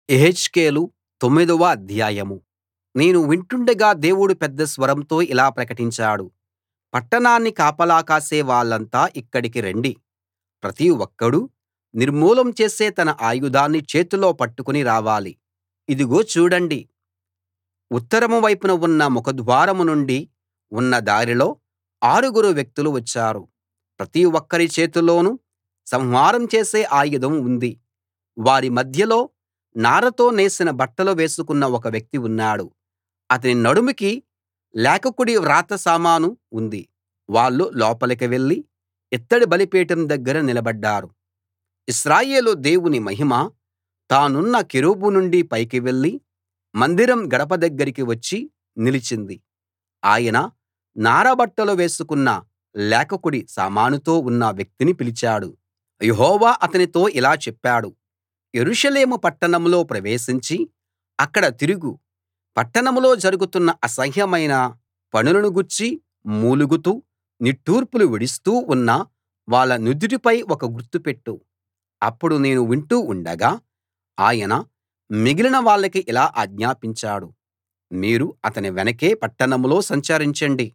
యెహెజ్కేలు తొమ్మిదవ అధ్యాయం నేను వింటుండగా దేవుడు పెద్ద స్వరంతో ఇలా ప్రకటించాడు పట్టణాన్ని కాపలా కాసే వాళ్ళంతా ఇక్కడికి రండి ప్రతి ఒక్కడూ నిర్మూలం చేసే తన ఆయుధాన్ని చేతిలో పట్టుకుని రావాలి ఇదిగో చూడండి ఉత్తరం వైపున ఉన్న ముఖద్వారం నుండి ఉన్న దారిలో ఆరుగురు వ్యక్తులు వచ్చారు ప్రతి ఒక్కరి చేతిలోనూ సంహారం చేసే ఆయుధం ఉంది వారి మధ్యలో నారతో నేసిన బట్టలు వేసుకున్న ఒక వ్యక్తి ఉన్నాడు అతని నడుముకి లేఖకుడి వ్రాత సామాను ఉంది వాళ్ళు లోపలికి వెళ్లి ఇత్తడి బలిపీఠం దగ్గర నిలబడ్డారు ఇశ్రాయేలు దేవుని మహిమ తానున్న కెరూబు నుండి పైకి వెళ్లి మందిరం గడప దగ్గరికి వచ్చి నిలిచింది ఆయన నార బట్టలు వేసుకున్న లేఖకుడి సామానుతో ఉన్న వ్యక్తిని పిలిచాడు యెహోవా అతనితో ఇలా చెప్పాడు యెరూషలేము పట్టణంలో ప్రవేశించి అక్కడ తిరుగు పట్టణంలో జరుగుతున్న అసహ్యమైన పనులను గూర్చి మూలుగుతూ నిట్టూర్పులు విడుస్తూ ఉన్న వాళ్ళ నుదుటిపై ఒక గుర్తు పెట్టు అప్పుడు నేను వింటూ ఉండగా ఆయన మిగిలిన వాళ్ళకి ఇలా ఆజ్ఞాపించాడు మీరు అతని వెనకే పట్టణంలో సంచరించండి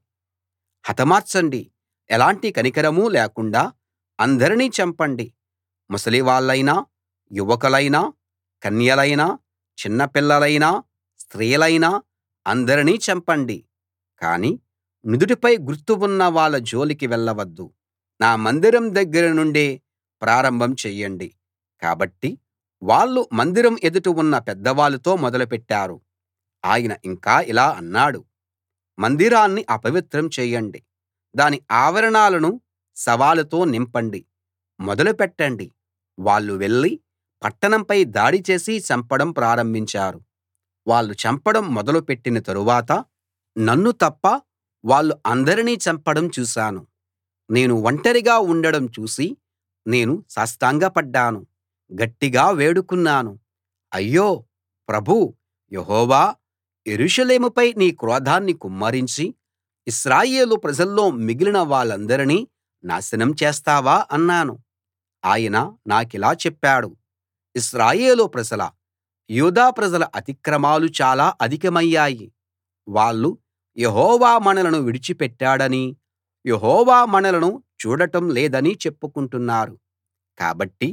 హతమార్చండి ఎలాంటి కనికరమూ లేకుండా అందరినీ చంపండి ముసలివాళ్ళైనా యువకులైనా కన్యలైనా చిన్నపిల్లలైనా స్త్రీలైనా అందరినీ చంపండి కానీ నుదుటిపై గుర్తు ఉన్న వాళ్ళ జోలికి వెళ్ళవద్దు నా మందిరం దగ్గర నుండే ప్రారంభం చెయ్యండి కాబట్టి వాళ్ళు మందిరం ఎదుట ఉన్న పెద్దవాళ్ళతో మొదలుపెట్టారు ఆయన ఇంకా ఇలా అన్నాడు మందిరాన్ని అపవిత్రం చేయండి దాని ఆవరణాలను శవాలతో నింపండి మొదలు పెట్టండి వాళ్ళు వెళ్లి పట్టణంపై దాడి చేసి చంపడం ప్రారంభించారు వాళ్ళు చంపడం మొదలు పెట్టిన తరువాత నన్ను తప్ప వాళ్ళు అందరినీ చంపడం చూశాను నేను ఒంటరిగా ఉండడం చూసి నేను సాష్టాంగపడ్డాను గట్టిగా వేడుకున్నాను అయ్యో ప్రభూ యెహోవా యెరూషలేముపై నీ క్రోధాన్ని కుమ్మరించి ఇశ్రాయేలు ప్రజల్లో మిగిలిన వాళ్ళందరినీ నాశనం చేస్తావా అన్నాను ఆయన నాకిలా చెప్పాడు ఇశ్రాయేలు ప్రజల యూదా ప్రజల అతిక్రమాలు చాలా అధికమయ్యాయి వాళ్ళు యెహోవా మనలను విడిచిపెట్టాడనీ యెహోవా మనలను చూడటం లేదనీ చెప్పుకుంటున్నారు కాబట్టి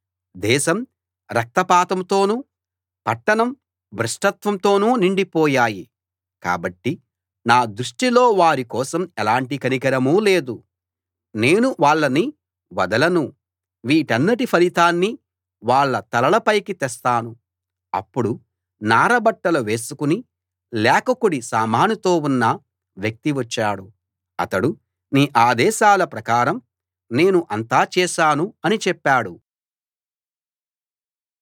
దేశం రక్తపాతంతోనూ పట్టణం భ్రష్టత్వంతోనూ నిండిపోయాయి కాబట్టి నా దృష్టిలో వారి కోసం ఎలాంటి కనికరమూ లేదు నేను వాళ్ళని వదలను వీటన్నిటి ఫలితాన్ని వాళ్ళ తలలపైకి తెస్తాను అప్పుడు నార బట్టలు వేసుకుని లేఖకుడి సామానుతో ఉన్న వ్యక్తి వచ్చాడు అతడు నీ ఆదేశాల ప్రకారం నేను అంతా చేశాను అని చెప్పాడు